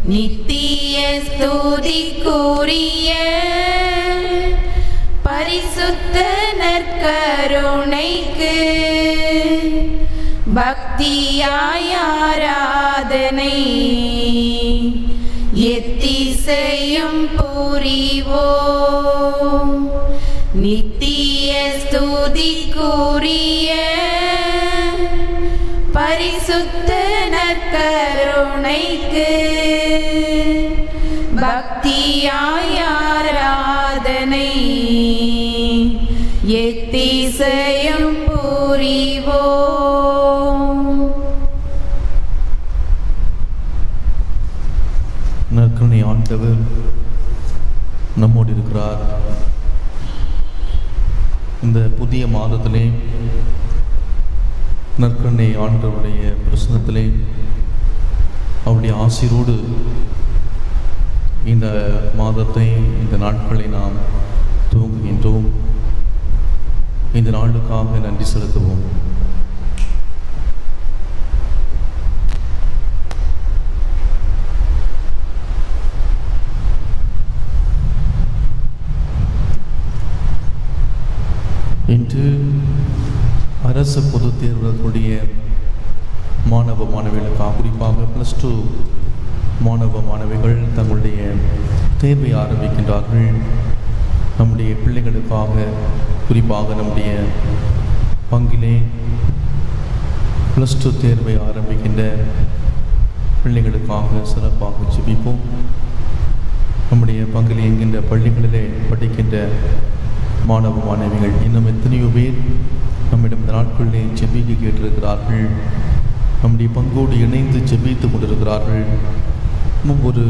நித்திய ஸ்துதிக்குரிய பரிசுத்த நற்கருணைக்கு பக்தியாய் ஆராதனை எத்திசையும் புரிவோம் நித்திய ஸ்துதிக்குரிய பரிசுத்த நற்கருணைக்கு பக்தியாய் ஆராதனை எத்திசையும் புரிவோம் நற்கருணை ஆண்டவர் நம்மோடு இருக்கிறார் இந்த புதிய மாதத்திலே நற்கருணை ஆண்டவருடைய பிரசனத்திலே அவருடைய ஆசிரோடு இந்த மாதத்தை இந்த நாட்களை நாம் துவங்குகின்றோம் இந்த நாளுக்காக நன்றி செலுத்துவோம் இன்று அரசு பொதுத் தேர்வுகளுடைய மாணவ மாணவிகளுக்காக குறிப்பாக ப்ளஸ் டூ மாணவ மாணவிகள் தங்களுடைய தேர்வை ஆரம்பிக்கின்றார்கள் நம்முடைய பிள்ளைகளுக்காக குறிப்பாக நம்முடைய பங்கிலே ப்ளஸ் டூ தேர்வை ஆரம்பிக்கின்ற பிள்ளைகளுக்காக சிறப்பாக ஜெபிப்போம் நம்முடைய பங்கில் என்கின்ற பள்ளிகளிலே படிக்கின்ற மாணவ மாணவிகள் இன்னும் எத்தனையோ பேர் நம்மிடம் இந்த நாட்களிலே ஜெபிக்க கேட்டிருக்கிறார்கள் நம்முடைய பங்கோடு இணைந்து ஜெபித்து கொண்டிருக்கிறார்கள் ஒவ்வொரு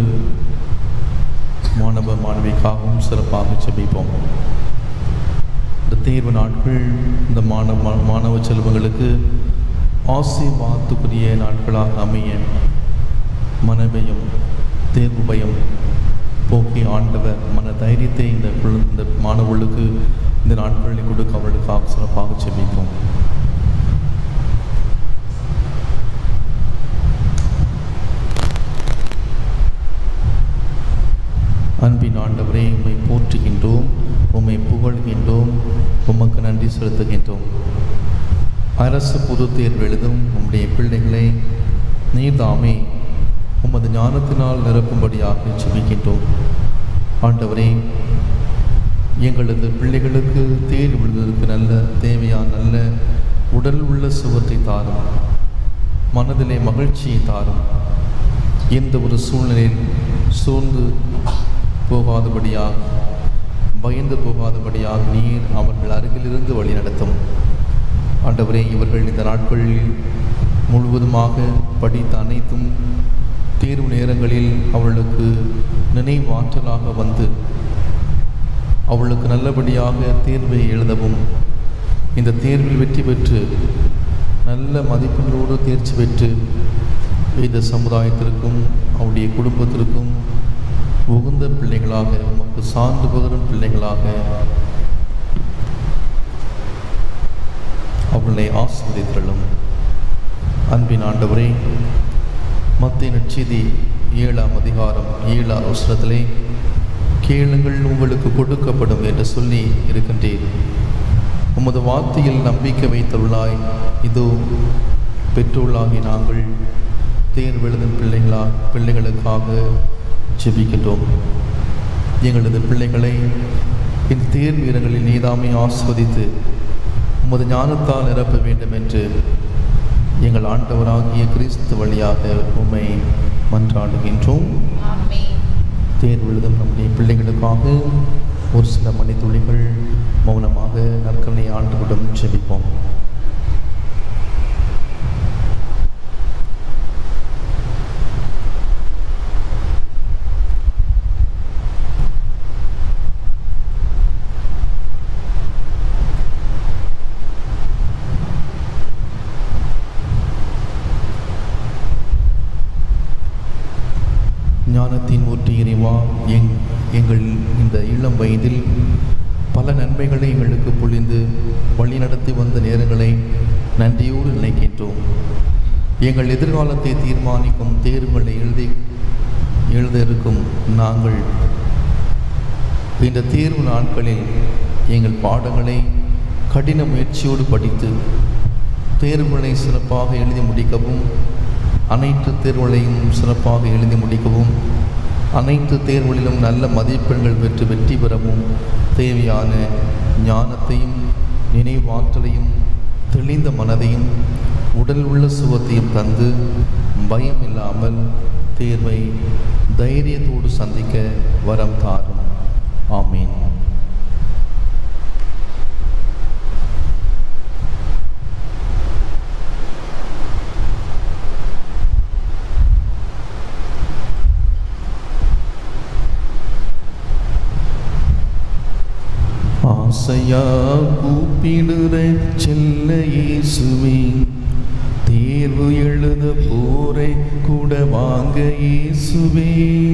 மாணவ மாணவிக்காகவும் சிறப்பாக ஜெபிப்போம் இந்த தேர்வு நாட்கள் இந்த மாணவ மாணவ செல்வங்களுக்கு ஆசீர்வாதத்துக்குரிய நாட்களாக அமைய மனபயம் தேர்வு பயம் போக்கி ஆண்டவர் மன தைரியத்தை இந்த குழு- இந்த மாணவர்களுக்கு இந்த நாட்களில் கொடுக்க அவர்களுக்காக சிறப்பாக செபிப்போம் அன்பின் ஆண்டவரே உம்மை போற்றுகின்றோம் உம்மை புகழ்கின்றோம் உமக்கு நன்றி செலுத்துகின்றோம் அரசு பொதுத் தேர்வு எழுதும் உம்முடைய பிள்ளைகளை நீர்தாமே உமது ஞானத்தினால் நிரப்பும்படியாக ஜெபிக்கின்றோம் ஆண்டவரே எங்களது பிள்ளைகளுக்கு தேர் விழுவதற்கு நல்ல தேவையான நல்ல உடல் உள்ள சுகத்தை தாரும் மனதிலே மகிழ்ச்சியை தாரும் எந்த ஒரு சூழ்நிலையில் சூழ்ந்து போகாதபடியாக பயந்து போகாதபடியாக நீர் அவர்கள் அருகிலிருந்து வழிநடத்தும் ஆண்டவரே இவர்கள் இந்த நாட்களில் முழுவதுமாக படித்த அனைத்தும் தேர்வு நேரங்களில் அவளுக்கு நினைவாற்றலாக வந்து அவளுக்கு நல்லபடியாக தேர்வை எழுதவும் இந்த தேர்வில் வெற்றி பெற்று நல்ல மதிப்பெண்ணோடு தேர்ச்சி பெற்று இந்த சமுதாயத்திற்கும் அவருடைய குடும்பத்திற்கும் உகந்த பிள்ளைகளாக உமக்கு சார்ந்து பகரும் பிள்ளைகளாக அவர்களை ஆசிரியர்களும் அன்பின் ஆண்டவரே மத்திய நற்செய்தி ஏழாம் அதிகாரம் ஏழாம் அவசரத்திலே கேளுங்கள் உங்களுக்கு கொடுக்கப்படும் என்று சொல்லி இருக்கின்றேன் உமது வார்த்தையில் நம்பிக்கை வைத்துள்ளாய் இதோ பெற்றோர்களாகி நாங்கள் தேர்வெழுதும் பிள்ளைகளா பிள்ளைகளுக்காக ஜெபிக்கின்றோம் எங்களது பிள்ளைகளை இந்த தேர்வு வீரர்களில் நீதாமே ஆஸ்வதித்து உமது ஞானத்தால் நிரப்ப வேண்டும் என்று எங்கள் ஆண்டவராகிய கிறிஸ்து வழியாக உம்மை மன்றாடுகின்றோம் ஆமென் தேர்வு எழுதும் நம்முடைய பிள்ளைகளுக்காக ஒரு சில மணித்துளிகள் மௌனமாக நற்கனை ஆண்டுவிடம் ஜெபிப்போம் ஞானத்தின் ஊற்றி இறைவா எங் எங்கள் இந்த இளம் வயதில் பல நன்மைகளை எங்களுக்கு பொழிந்து வழிநடத்தி வந்த நேரங்களை நன்றியோடு நினைக்கின்றோம் எங்கள் எதிர்காலத்தை தீர்மானிக்கும் தேர்வுகளை எழுதி எழுத இருக்கும் நாங்கள் இந்த தேர்வு நாட்களில் எங்கள் பாடங்களை கடின முயற்சியோடு படித்து தேர்வுகளை சிறப்பாக எழுதி முடிக்கவும் அனைத்து தேர்வுகளையும் சிறப்பாக எழுதி முடிக்கவும் அனைத்து தேர்வுகளிலும் நல்ல மதிப்பெண்கள் பெற்று வெற்றி பெறவும் தேவையான ஞானத்தையும் நினைவாற்றலையும் தெளிந்த மனதையும் உடல் உள்ள சுகத்தையும் தந்து பயம் இல்லாமல் தேர்வை தைரியத்தோடு சந்திக்க வரம் தாரும் ஆமீன் ஆசையா கூப்பிடுற செல்ல இயேசுவே தேர்வு எழுத போரை கூட வாங்க இயேசுவே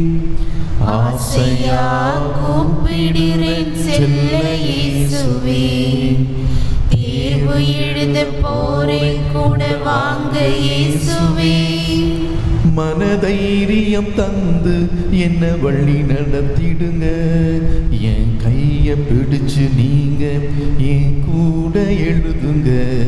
ஆசையா கூப்பிடுறேன் செல்ல இயேசுவே தேர்வு எழுத போறேன் கூட வாங்க இயேசுவே மனதைரியம் தந்து என்ன வழி நடத்திடுங்க என் கைய பிடிச்சு நீங்க என் கூட எழுதுங்க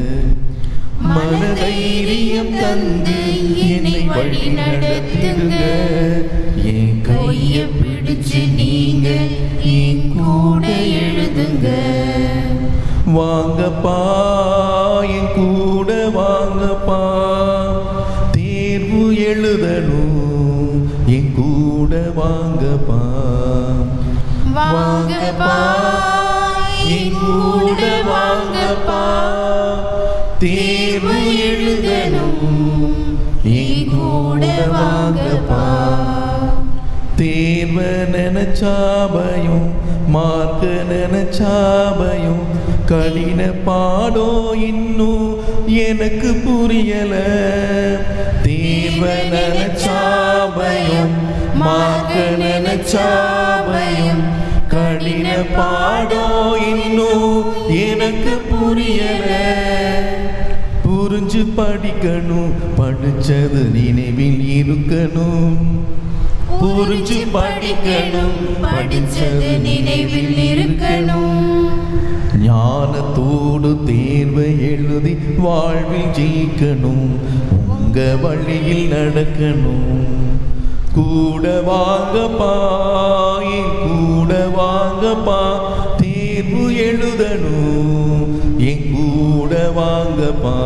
மனதைரியம் தந்து என்னை வழி நடத்திடுங்க என் கைய பிடிச்சு நீங்க என் கூட எழுதுங்க வாங்கப்பா என் கூட வாங்கப்பா தேர்வு எழுதணும் என் கூட வாங்கப்பா வாங்கப்பா என் கூட வாங்கப்பா தேர்வு எழுதணும் என் கூட வாங்கப்பா தேர்வ நினைச்சாபயம் மார்க்க நினைச்சாபயம் கடின பாடோ இன்னும் எனக்கு புரியல தேர்வ நினைச்சாபயம் மார்க்க நினைச்சாபயம் கடின பாடோ இன்னும் எனக்கு புரியல புரிஞ்சு படிக்கணும் படிச்சது நினைவில் இருக்கணும் புரிஞ்சு படிக்கணும் படிச்சது நினைவில் இருக்கணும் ஞானத்தோடு தேர்வை எழுதி வாழ்வில் ஜெயிக்கணும் உங்க வழியில் நடக்கணும் கூட வாங்கப்பா என் கூட வாங்கப்பா தேர்வு எழுதணும் என் கூட வாங்கப்பா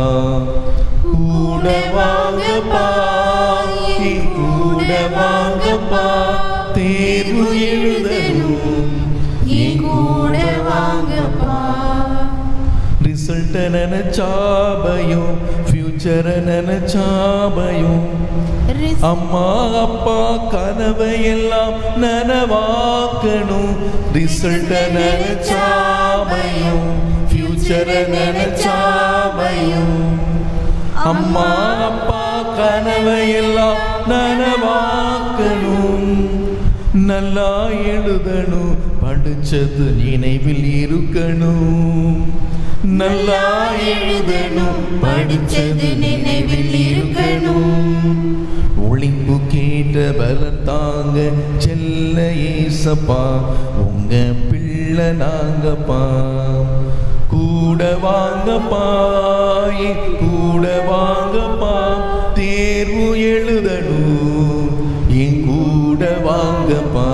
கூட வாங்கப்பா என் கூட வாங்கப்பா தேர்வு எழுதணும் என் கூட வாங்கப்பா ரிசல்ட்ட நினைச்சாபயம் ஃபியூச்சரை நினைச்சாபயம் அம்மா அப்பா கனவை எல்லாம் நனவாக்கணும் ரிசல்ட்ட நினைச்சாபயம் ஃபியூச்சரை நினைச்சாபயம் அம்மா அப்பா கனவை எல்லாம் நனவாக்கணும் நல்லா எழுதணும் படிச்சது நினைவில் இருக்கணும் நல்லா எழுதணும் படிச்சது நினைவில் இருக்கணும் ஒளிப்பு கேட்ட பலன் தாங்க செல்ல ஏசப்பா உங்க பிள்ளை நாங்கப்பா கூட வாங்கப்பா என் கூட வாங்கப்பா தேர்வு எழுதணும் என் கூட வாங்கப்பா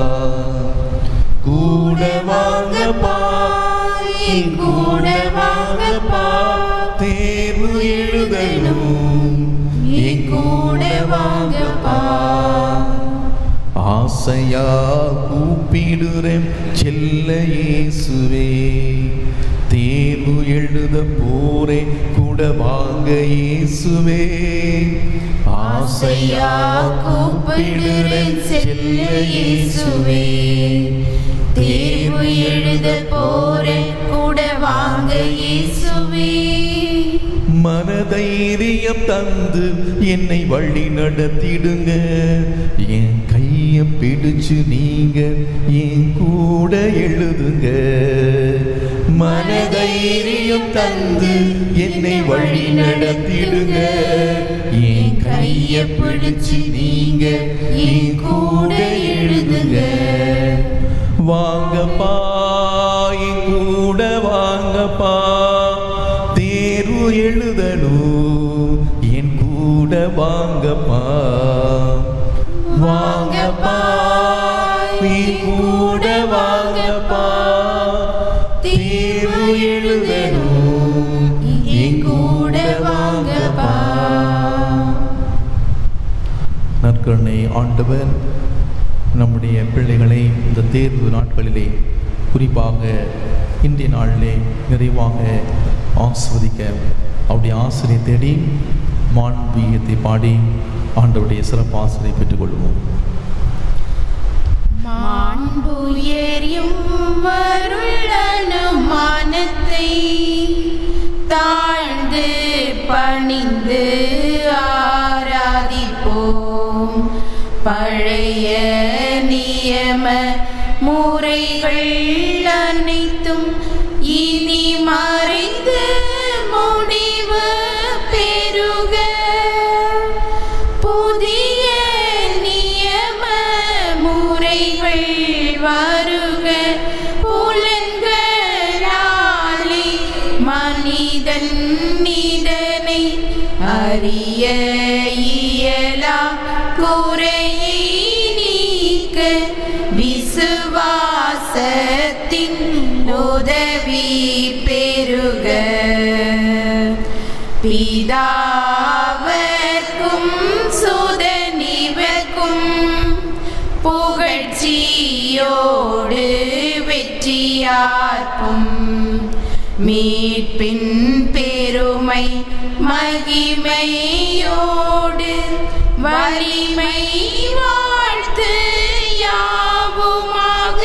கூட வாங்கப்பா என் கூட வாங்கப்பா தேர்வு எழுதணும் என் கூட வாங்கப்பா ஆசையா கூப்பிடுறேன் செல்ல இயேசுவே தேர்வு எழுத போறேன் கூட வாங்க இயேசுவே ஆசையா கூப்பிடுறேன் செல்ல இயேசுவே தேர்வு எழுத போறேன் கூட வாங்க இயேசுவே மனதைரியம் தந்து என்னை வழி நடத்திடுங்க என் கைய பிடிச்சு நீங்க என் கூட எழுதுங்க மனதைரியம் தந்து என்னை வழி நடத்திடுங்க என் கைய பிடிச்சு நீங்க என் கூட எழுதுங்க வாங்கப்பா என் கூட வாங்கப்பா தேர்வு எழுதணும் என் கூட வாங்கப்பா வாங்கப்பா என் கூட வாங்கப்பா தேர்வு எழுதணும் என் கூட வாங்கப்பா நற்கருணை ஆண்டவர் நம்முடைய பிள்ளைகளை இந்த தேர்வு நாட்களிலே குறிப்பாக இன்றைய நாளிலே நிறைவாக ஆஸ்வதிக்க அவருடைய ஆசிரியை தேடி மாண்பீகத்தை பாடி ஆண்டவருடைய சிறப்பு ஆசிரியை பெற்றுக்கொள்வோம் மாண்புயரியும் வருள் அனுமானத்தை தாழ்ந்து பணிந்து ஆராதிப்போம் பழைய நியம முறைகள் அனைத்தும் இனி மறைந்து முடிவு பெறுக புதிய நியம முறைகள் வருக புலன்களாலே மனிதன் இதனை அறிய இயலா குறையை நீக்க விசுவாசத்தின் உதவி பெறுக பிதாவர்க்கும் சுதனிவர்க்கும் புகழ்ச்சியோடு வெற்றியார்க்கும் மீட்பின் பெருமை மகிமையோடு வலிமை வாழ்த்து யாவுமாக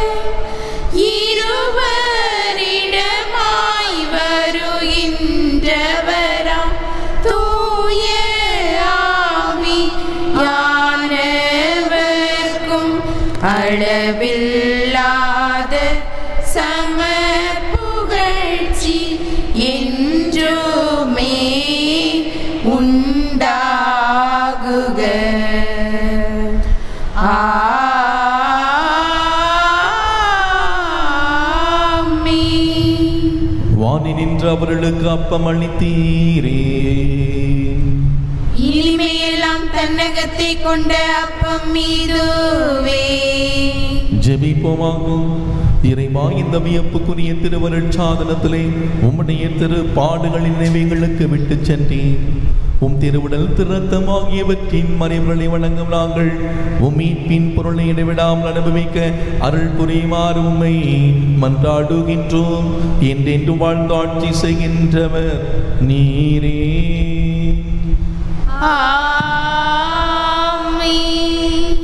இருவரிடமாய் வருகின்றவராம் தூய ஆவி யானவர்க்கும் அளவில்லாத சம புகழ்ச்சி என்றுமே உண்டாகுக ஆமென். வானி நின்று அவர்களுக்கு அப்பம் அளித்தீரே இனிமையெல்லாம் தன்னகத்தை கொண்ட அப்பம் மீதுவே ஜெபிப்போமாகும் இறைவா இந்த வியப்புக்குரிய திருவருட் சாதனத்திலே உம்முடைய திரு பாடுகளின் நினைவுகளுக்கு விட்டு சென்றேன் உம் திருவுடல் திருத்தம் ஆகியவற்றின் மறைவுகளை வழங்கும் நாங்கள் உம் மீட்பின் பொருளை இடைவிடாமல் அனுபவிக்க அருள் புரியுமாறு உம்மை மன்றாடுகின்றோம் என்றென்று வாழ்ந்தாட்சி செய்கின்றவர் நீரே ஆமென்.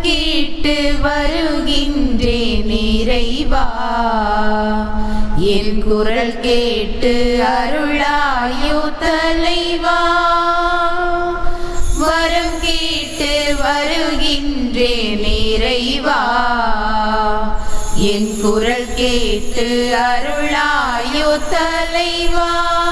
கேட்டு வருகின்றேன் இறைவா என் குரல் கேட்டு அருளாயோ தலைவா வரம் கேட்டு வருகின்றேன் இறைவா என் குரல் கேட்டு அருளாயோ தலைவா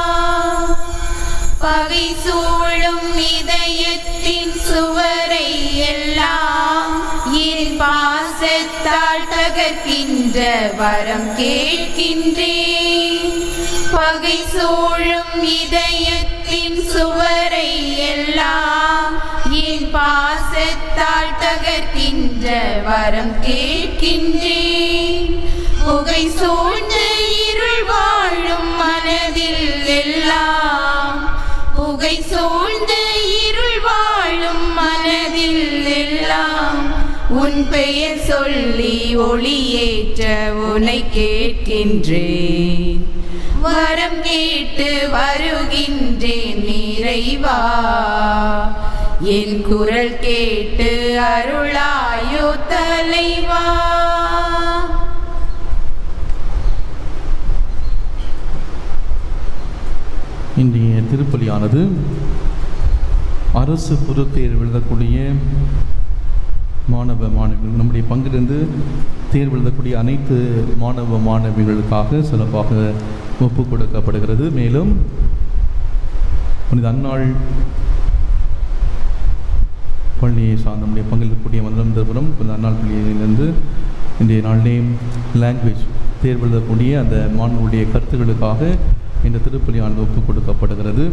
பகை சூழும் இதயத்தின் சுவரை எல்லாம் என் பாசத்தால் தகர்க்கின்ற வரம் கேட்கின்றேன் பகை சூழும் இதயத்தின் சுவரை எல்லாம் என் பாசத்தால் தகர்க்கின்ற வரம் கேட்கின்றேன் புகை சூழ்ந்த இருள் வாழும் மனதில் எல்லாம் புகை சூழ்ந்த இருள் வாழும் மனதில் எல்லாம் உன் பெயர் சொல்லி ஒளியேற்ற உனை கேட்கின்றேன் வரம் கேட்டு வருகின்றேன் நிறைவா என் குரல் கேட்டு அருளாயோ தலைவா இன்றைய திருப்பலியானது அரசு பொதுத்தேர்வு எழுதக்கூடிய மாணவ மாணவிகள் நம்முடைய பங்கிலிருந்து தேர்வு எழுதக்கூடிய அனைத்து மாணவ மாணவிகளுக்காக சிறப்பாக ஒப்பு கொடுக்கப்படுகிறது மேலும் புனித அன்னாள் பள்ளியை சார்ந்த நம்முடைய பங்கில் இருக்கக்கூடிய மந்திரம் புனித அன்னாள் பள்ளியிலிருந்து இன்றைய நாளிலே லாங்குவேஜ் தேர்வு எழுதக்கூடிய அந்த மாணவர்களுடைய கருத்துக்களுக்காக இந்த திருப்பலியானது ஒப்பு கொடுக்கப்படுகிறது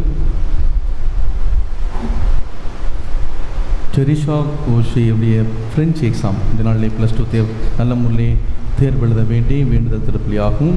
டெரிஷா கோஷியுடைய ஃப்ரெஞ்ச் எக்ஸாம் இந்த நாளிலே ப்ளஸ் டூ தேர்வு நல்ல முறையில் தேர்வு எழுத வேண்டி வேண்டுதல் திருப்பலியாகும்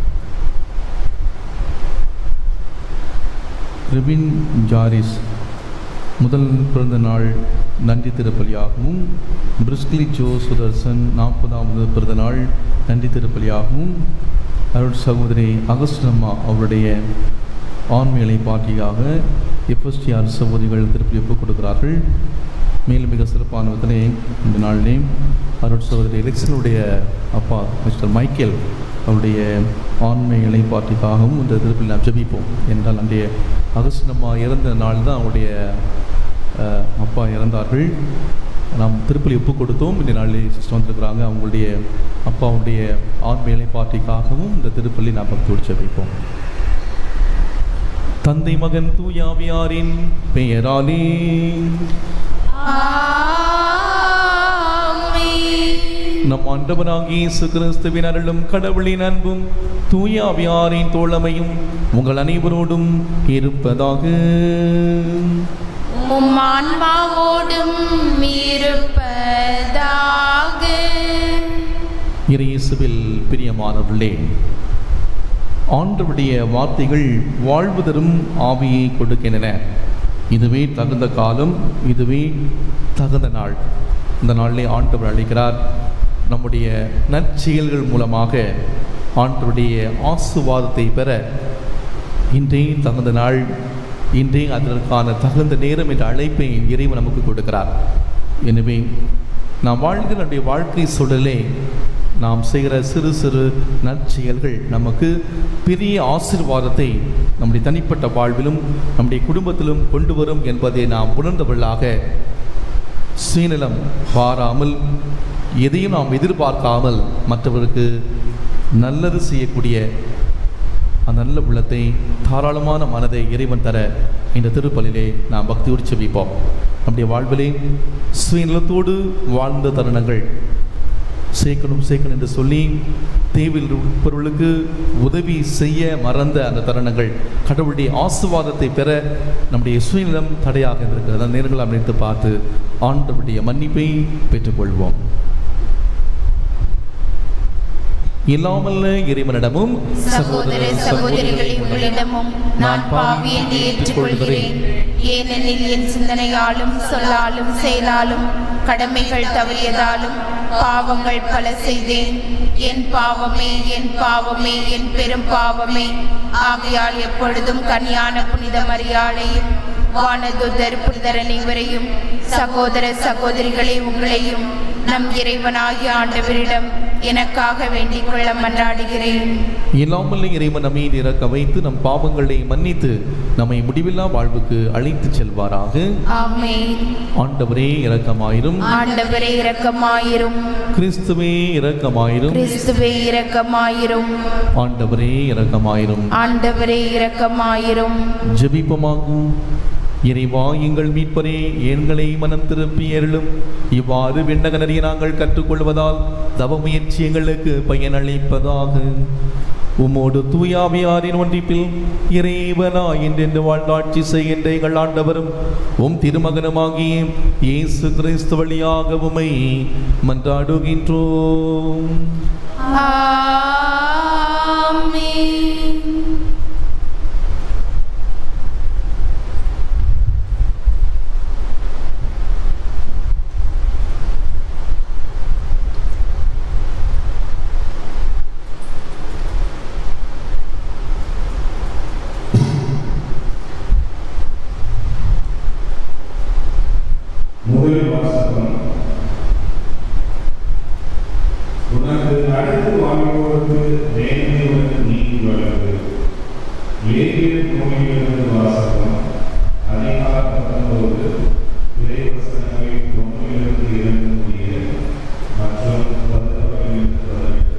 ரிபின் ஜாரிஸ் முதல் பிறந்த நாள் நன்றி திருப்பலியாகவும் பிரிஸ்லி ஜோ சுதர்சன் நாற்பதாவது பிறந்த நாள் நன்றி திருப்பலியாகவும் அருள் சகோதரி அகஸ்டம்மா அவருடைய ஆண்மைகளை பாட்டியாக எஃப்எஸ்டிஆர் சகோதரிகள் திருப்பி ஒப்புக் கொடுக்கிறார்கள் மேலும் மிக சிறப்பான விதத்திலே இந்த நாளிலே அருள் சகோதரி எலெக்ஷனுடைய அப்பா மிஸ்டர் மைக்கேல் அவருடைய ஆண்மை இலைப்பாட்டிக்காகவும் இந்த திருப்பில் நாம் ஜெபிப்போம் என்றால் அன்றைய அகஸ்டம்மா இறந்த நாள் தான் அவருடைய அஹ், அப்பா இறந்தார்கள் நாம் திருப்பலி ஒப்பு கொடுத்தோம் இந்த நாளில் சிஸ்டம் வந்திருக்கிறாங்க அவங்களுடைய அப்பாவுடைய ஆண்மை இலைப்பாட்டிக்காகவும் இந்த திருப்பலி நாம் பக்தியோடு ஜெபிப்போம் தந்தை மகன் தூயாவியாரின் பெயராலே ஆமென். நம் ஆண்டவராகிய இயேசு கிறிஸ்துவின் அருளும் கடவுளின் அன்பும் தூயாவியாரின் தோழமையும் உங்கள் அனைவரோடும் இருப்பதாக உம் ஆன்மாவோடும் இருப்பதாக இயேசுவில் பிரியமானவர்களே ஆண்டவருடைய வார்த்தைகள் வாழ்வு தரும் ஆவியை கொடுக்கின்றன இதுவே தகுந்த காலம் இதுவே தகுந்த நாள் இந்த நாளிலே ஆண்டவர் அழைக்கிறார் நம்முடைய நற்செயல்கள் மூலமாக ஆண்டவருடைய ஆசுவாதத்தை பெற இன்றே தகுந்த நாள் இன்றே அதற்கான தகுந்த நேரம் என்ற அழைப்பை இறைவன் நமக்கு கொடுக்கிறார் எனவே நாம் வாழ்கிற நம்முடைய வாழ்க்கை சூழலே நாம் செய்கிற சிறு சிறு நற்செயல்கள் நமக்கு பெரிய ஆசீர்வாதத்தை நம்முடைய தனிப்பட்ட வாழ்விலும் நம்முடைய குடும்பத்திலும் கொண்டு வரும் என்பதை நாம் உணர்ந்தவர்களாக சுயநலம் பாராமல் எதையும் நாம் எதிர்பார்க்காமல் மற்றவருக்கு நல்லது செய்யக்கூடிய அந்த நல்ல உள்ளத்தை தாராளமான மனதை இறைவன் தர இந்த திருப்பலிலே நாம் பக்தியோடு செபிப்போம் நம்முடைய வாழ்விலே சுயநலத்தோடு வாழ்ந்த தருணங்கள் சேர்க்கணும் சேர்க்கணும் என்று சொல்லி தேவையில் இருப்பவர்களுக்கு உதவி செய்ய மறந்த அந்த தருணங்கள் கடவுளுடைய ஆசுவாதத்தை பெற நம்முடைய சுயநலம் தடையாக இருக்கிறது அந்த நேரங்கள் அமைத்து பார்த்து ஆண்டவருடைய மன்னிப்பை பெற்றுக்கொள்வோம் இல்லாமல்ல இறைவனிடமும் சகோதர சகோதரிகளை உங்களிடமும் நான் பாவி என்று ஏற்றுக்கொள்கிறேன் ஏனெனில் என் சிந்தனையாலும் சொல்லாலும் செயலாலும் கடமைகள் தவறியதாலும் பாவங்கள் பல செய்தேன் என் பாவமே என் பாவமே என் பெரும் பாவமே ஆகையால் எப்பொழுதும் கன்னியான புனித மரியாளையும் வானதுதர் புனிதர் அனைவரையும் சகோதர சகோதரிகளை உங்களையும் நம் இறைவனாகிய ஆண்டவரிடம் எனக்காக வேண்டிக் கொள்ள மன்றாடுகிறேன் இல்லாமல் இறைவன் நம்மை இறக்க வைத்து நம் பாவங்களை மன்னித்து நம்மை முடிவில்லா வாழ்வுக்கு அழைத்துச் செல்வாராக ஆமென் ஆண்டவரே இரக்கமாயிரும் ஆண்டவரே இரக்கமாயிரும் கிறிஸ்துவே இரக்கமாயிரும் கிறிஸ்துவே இரக்கமாயிரும் ஆண்டவரே இரக்கமாயிரும் ஆண்டவரே இரக்கமாயிரும் ஜெபிப்பமாகும் இறைவா எங்கள் மீட்பரே எங்களை மனம் திருப்பி அருளும் இவ்வாறு விண்ணகனறிய நாங்கள் கற்றுக்கொள்வதால் தவ முயற்சி எங்களுக்கு பயனளிப்பதாக உம்மோடு தூயாவியாரின் ஒன்றிப்பில் இறைவனா என்றென்று வாழ்ந்தாட்சி செய்கின்ற எங்கள் ஆண்டவரும் உம் திருமகனுமாகிய இயேசு கிறிஸ்து வழியாக உமை மன்றாடுகின்றோம் ஆமென் முதல் வாசகம் உனக்கு அடுத்து வாழ்வோருக்கு நேர்மையுடன் நீதி வழங்கு லேவியர் நூலிலிருந்து வாசகம் அதிகாரம் பத்தொன்பது இறைவசனங்கள் ஒன்றிலிருந்து இரண்டு முடிய மற்றும் பதினொன்றிலிருந்து பதினெட்டு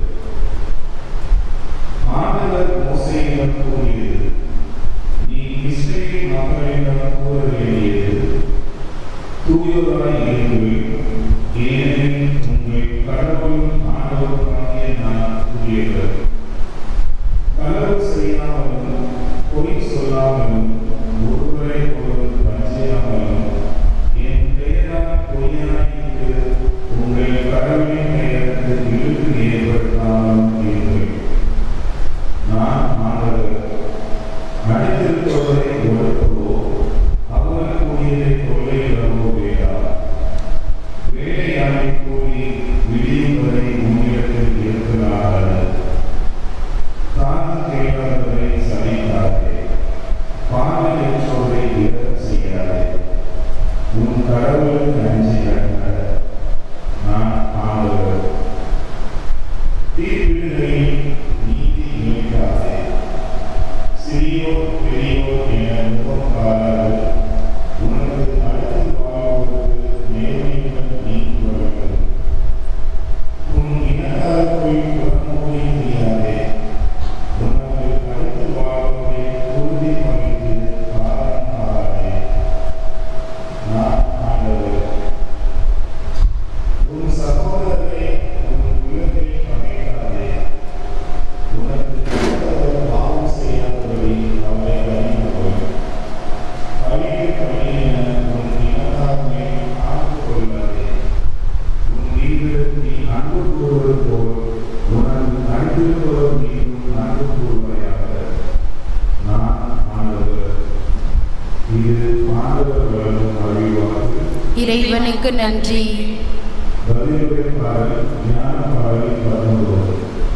ஆண்டவர் மோசையிடம் கூறியது நீ இஸ்ரேல் மக்களிடம் கூற வேண்டியது தூயோராய் இருங்கள் ஏனெனில் உங்கள் கடவுளும் ஆண்டவருமாகிய நான் தூயவர் களவு செய்யாமலும் பொய் சொல்லாமலும் ஒருவரை ஒருவர் வஞ்சியாமலும் என் பெயரால் பொய்யாயிட்டு உங்கள் கடவுளின் பெயருக்கு இழுக்கு ஏற்படுத்தாமலும் இருங்கள் நான் ஆண்டவர் அடித்திருப்பவரை ஒடுக்கவோ அவனுக்குரியதை கொள்ளையிடவோ வேண்டாம் வேலையாளை கூலி விடியும் வரை உன்னிடத்தில் இருக்கலாகாது காது கேளாதவரை சலிக்காதே பார்வையற்றோரை இறக்க செய்யாதே உன் கடவுளுக்கு அஞ்சி நடக்க நான் ஆண்டவர் தீர்ப்பிடுகையில் நீதி நிலைக்காதே சிறியோர் பெரியோர் என முகம் பாராது உனக்கு அடுத்து வாழ்வோருக்கு நேர்மையுடன் நீதி வழங்கும் உன் இனத்தாருக்குள் புறமோடி முடியாதே உனக்கு அடுத்து வாழ்வோரை உறுதி பகிர்ந்து காரணம் ஆகாதே நான் ஆண்டவர் உன் சகோதரரை உன் உள்ளத்தில் பகைக்காதே உனக்கு அடுத்தவர் பாவம் செய்யாதபடி அவரை அறிந்து கொள் பழிக்கு பழியென உன் இனத்தார்மை ஆண்டு கொள்ளாதே உன் மீது நீ அன்பு கூறுவது போல் உனக்கு அடுத்திருப்பவர் மீதும் அன்பு கூறுவாயாக நான் ஆண்டவர் இது ஆண்டவர் வழங்கும் அறிவாக்கு இறைவனுக்கு நன்றி பதிலுரை பாடல் ஞான பாடல் பதினோரு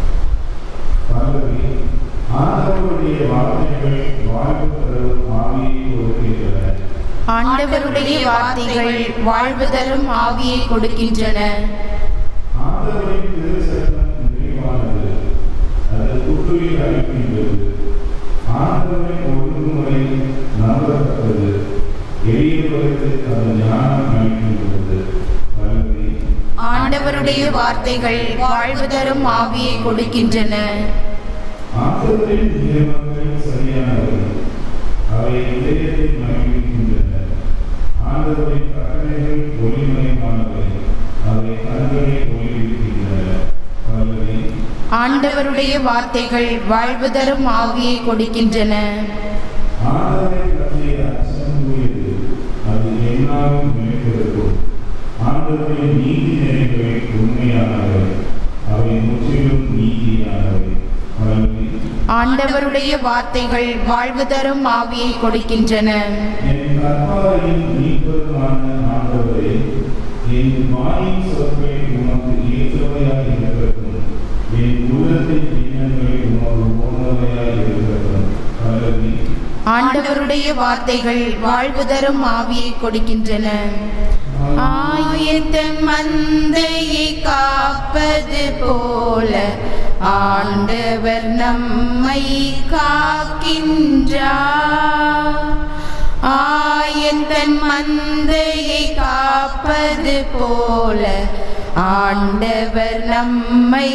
பல்லவி ஆண்டவருடைய வார்த்தைகள் வாழ்வு தரும் ஆவியை கொடுக்கின்றன ஆண்டவருடைய வார்த்தைகள் வாழ்வு தரும் ஆவியை கொடுக்கின்றன ஆண்டவரின் திருச்சட்டம் நிறைவானது அது புத்துயிர் அளிக்கின்றது ஆண்டவரின் ஒழுங்குமுறை நம்பத்தக்கது எளியவருக்கு அது ஞானம் அளிக்கின்றது பல்லவி ஆண்டவருடைய வார்த்தைகள் வாழ்வு தரும் ஆவியை கொடுக்கின்றன ஆண்டவரின் நியமங்கள் சரியானவை அவை இதயத்தை மகிழ்கின்றன ஆண்டவரின் கட்டளைகள் ஒளிமயமானவை அவை கண்களை ஒளிவிக்கின்றன பல்லவி ஆண்டவருடைய வார்த்தைகள் வாழ்வு தரும் ஆவியை கொடுக்கின்றன ஆண்டவரை பற்றிய அச்சம் கூறியது அது எந்நாளும் நிலைத்திருக்கும் ஆண்டவரின் நீதி நெறிகள் உண்மையானவை அவை முற்றிலும் நீதியானவை பல்லவி ஆண்டவருடைய வார்த்தைகள் வாழ்வு தரும் ஆவியை கொடுக்கின்றன என் கற்பாரையின் மீட்பருமான ஆண்டவரே என் வாயின் சொற்கள் உமக்கு ஏற்றவையாய் இருக்கட்டும் என் உள்ளத்தின் எண்ணங்கள் உமக்கு போனவையாய் இருக்கட்டும் பல்லவி ஆண்டவருடைய வார்த்தைகள் வாழ்வு தரும் ஆவியை கொடுக்கின்றன ஆயத்தன் மந்தையை காப்பது போல ஆண்டவர் நம்மை காக்கின்றார் ஆயத்தன் மந்தையை காப்பது போல ஆண்டவர் நம்மை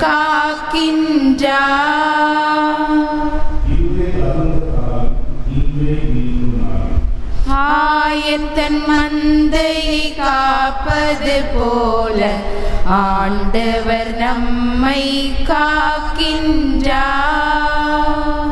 காக்கின்றார் இதுவே அருந்ததால் இன்றே மீண்டும் நாள் ஆயத்தன் மந்தையை காப்பது போல ஆண்டவர் நம்மை காக்கின்றார்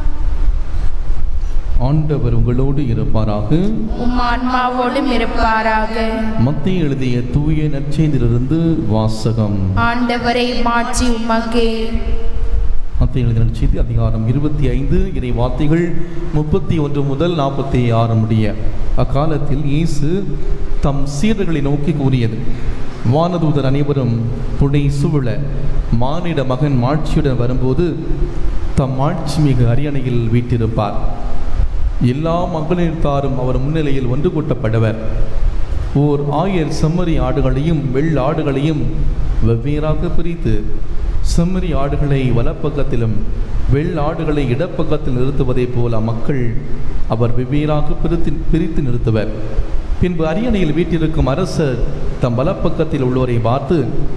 ஆண்டவர் உங்களோடு இருப்பாராக உம் ஆன்மாவோடும் இருப்பாராக மத்திய எழுதிய தூய நற்செய்திலிருந்து வாசகம் ஆண்டவரை மாற்றி உமக்கே மத்திய எழுதிய நற்செய்தி அதிகாரம் இருபத்தி ஐந்து இறை வார்த்தைகள் முப்பத்தி ஒன்று முதல் நாற்பத்தி ஆறு முடிய அக்காலத்தில் இயேசு தம் சீடர்களை நோக்கி கூறியது வானதூதர் அனைவரும் புடை சூழ மானிட மகன் மாட்சியுடன் வரும்போது தம் மாட்சி மிகு அரியணையில் வீட்டிருப்பார் எல்லா மகளிர்த்தாரும் அவர் முன்னிலையில் ஒன்று கூட்டப்படுவர் ஓர் ஆயர் செம்மறி ஆடுகளையும் வெள் ஆடுகளையும் வெவ்வேறாக பிரித்து செம்மறி ஆடுகளை வலப்பக்கத்திலும் வெள் ஆடுகளை இடப்பக்கத்தில் நிறுத்துவதைப் போல மக்கள் அவர் வெவ்வேறாக பிரித்து பிரித்து நிறுத்துவர் பின்பு அரியணையில் வீட்டிருக்கும் அரசர் தம் வலப்பக்கத்தில் உள்ளோரை பார்த்து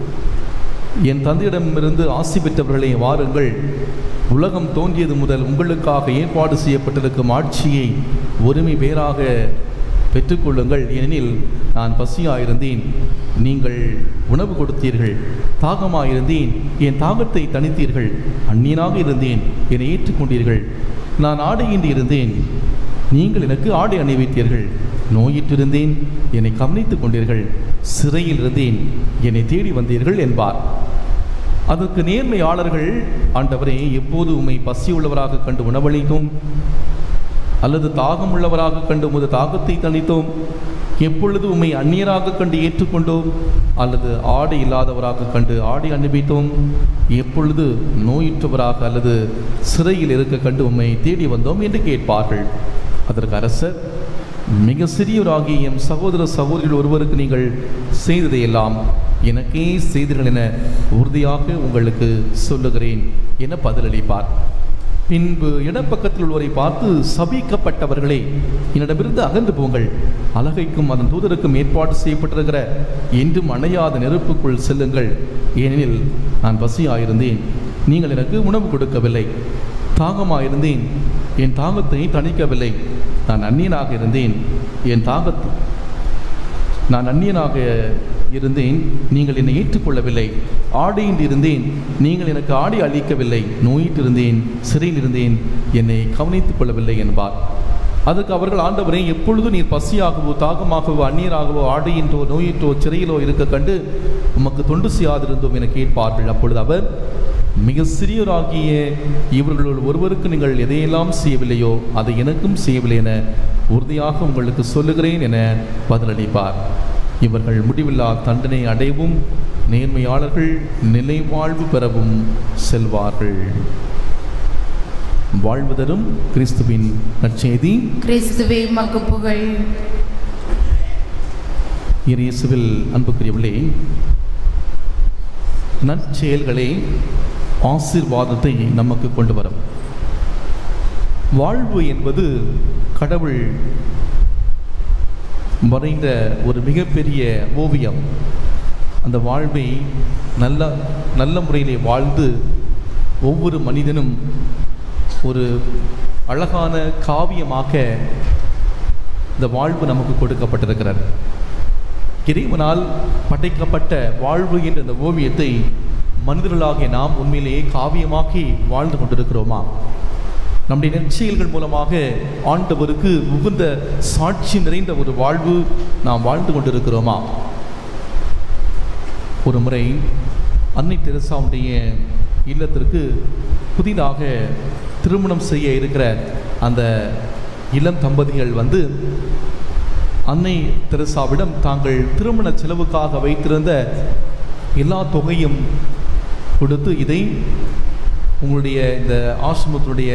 என் தந்தையிடமிருந்து ஆசி பெற்றவர்களே வாருங்கள் உலகம் தோன்றியது முதல் உங்களுக்காக ஏற்பாடு செய்யப்பட்டிருக்கும் ஆட்சியை ஒருமை பேராக பெற்றுக்கொள்ளுங்கள் ஏனெனில் நான் பசியாயிருந்தேன் நீங்கள் உணவு கொடுத்தீர்கள் தாகமாயிருந்தேன் என் தாகத்தை தணித்தீர்கள் அந்நியனாக இருந்தேன் என்னை ஏற்றுக்கொண்டீர்கள் நான் ஆடையின்றி இருந்தேன் நீங்கள் எனக்கு ஆடை அணிவித்தீர்கள் நோயிற்றிருந்தேன் என்னை கவனித்துக் கொண்டீர்கள் சிறையில் இருந்தேன் என்னை தேடி வந்தீர்கள் என்பார் அதற்கு நேர்மையாளர்கள் ஆண்டவரே எப்போது உம்மை பசியுள்ளவராக கண்டு உணவளித்தோம் அல்லது தாகம் உள்ளவராக கண்டு உமது தாகத்தை தணித்தோம் எப்பொழுது உம்மை அந்நியராக கண்டு ஏற்றுக்கொண்டோம் அல்லது ஆடை இல்லாதவராக கண்டு ஆடை அனுப்பித்தோம் எப்பொழுது நோயுற்றவராக அல்லது சிறையில் இருக்க கண்டு உம்மை தேடி வந்தோம் என்று கேட்பார்கள் அதற்கு அரசர் மிக சிறியோராகிய எம் சகோதர சகோதரிகள் ஒருவருக்கு நீங்கள் செய்ததையெல்லாம் எனக்கே செய்தீர்கள் என உறுதியாக உங்களுக்கு சொல்லுகிறேன் என பதிலளிப்பார் பின்பு இடப்பக்கத்தில் உள்ளவரை பார்த்து சபிக்கப்பட்டவர்களே என்னிடமிருந்து அகன்று போங்கள் அலகைக்கும் அதன் தூதருக்கும் ஏற்பாடு செய்யப்பட்டிருக்கிற என்றும் அணையாத நெருப்புக்குள் செல்லுங்கள் ஏனெனில் நான் பசியாயிருந்தேன் நீங்கள் எனக்கு உணவு கொடுக்கவில்லை தாகமாயிருந்தேன் என் தாகத்தை தணிக்கவில்லை நான் அந்நியனாக இருந்தேன் என் தாகத்தை நான் அந்நியனாக இருந்தேன் நீங்கள் என்னை ஏற்றுக்கொள்ளவில்லை ஆடையின்றி இருந்தேன் நீங்கள் எனக்கு ஆடை அளிக்கவில்லை நோயிட்டிருந்தேன் சிறையில் இருந்தேன் என்னை கவனித்துக் கொள்ளவில்லை என்பார் அதற்கு அவர்கள் ஆண்டவரே எப்பொழுது நீர் பசியாகவோ தாகமாகவோ அந்நியராகவோ ஆடையின்றோ நோயிற்றோ சிறையிலோ இருக்க கண்டு உமக்கு தொண்டு செய்யாதிருந்தோம் என கேட்பார்கள் அப்பொழுது அவர் மிக சிறியோராகிய இவர்களுள் ஒருவருக்கு நீங்கள் எதையெல்லாம் செய்யவில்லையோ அதை எனக்கும் செய்யவில்லை என உறுதியாக உங்களுக்கு சொல்லுகிறேன் என பதிலளிப்பார் இவர்கள் முடிவில்லா தண்டனை அடையவும் நேர்மையாளர்கள் நிலை வாழ்வு பெறவும் செல்வார்கள் வாழ்வு தரும் கிறிஸ்துவின் நற்செய்தி கிறிஸ்துவே மக்கு புகழ் இயேசுவில் அன்புக்குரியவர்களே நற்செயல்களே ஆசீர்வாதத்தை நமக்கு கொண்டு வரும் வாழ்வு என்பது கடவுள் வரைந்த ஒரு மிகப்பெரிய ஓவியம் அந்த வாழ்வை நல்ல நல்ல முறையிலே வாழ்ந்து ஒவ்வொரு மனிதனும் ஒரு அழகான காவியமாக இந்த வாழ்வு நமக்கு கொடுக்கப்பட்டிருக்கிறது இறைவனால் படைக்கப்பட்ட வாழ்வு என்ற இந்த ஓவியத்தை மனிதர்களாகிய நாம் உண்மையிலேயே காவியமாக்கி வாழ்ந்து கொண்டிருக்கிறோமா நம்முடைய நற்செயல்கள் மூலமாக ஆண்டவருக்கு உகுந்த சாட்சி நிறைந்த ஒரு வாழ்வு நாம் வாழ்ந்து கொண்டிருக்கிறோமா ஒரு முறை அன்னை தெரசாவுடைய இல்லத்திற்கு புதிதாக திருமணம் செய்ய இருக்கிற அந்த இளம் தம்பதிகள் வந்து அன்னை தெரசாவிடம் தாங்கள் திருமண செலவுக்காக வைத்திருந்த எல்லா தொகையும் கொடுத்து இதை உங்களுடைய இந்த ஆசிரமத்தினுடைய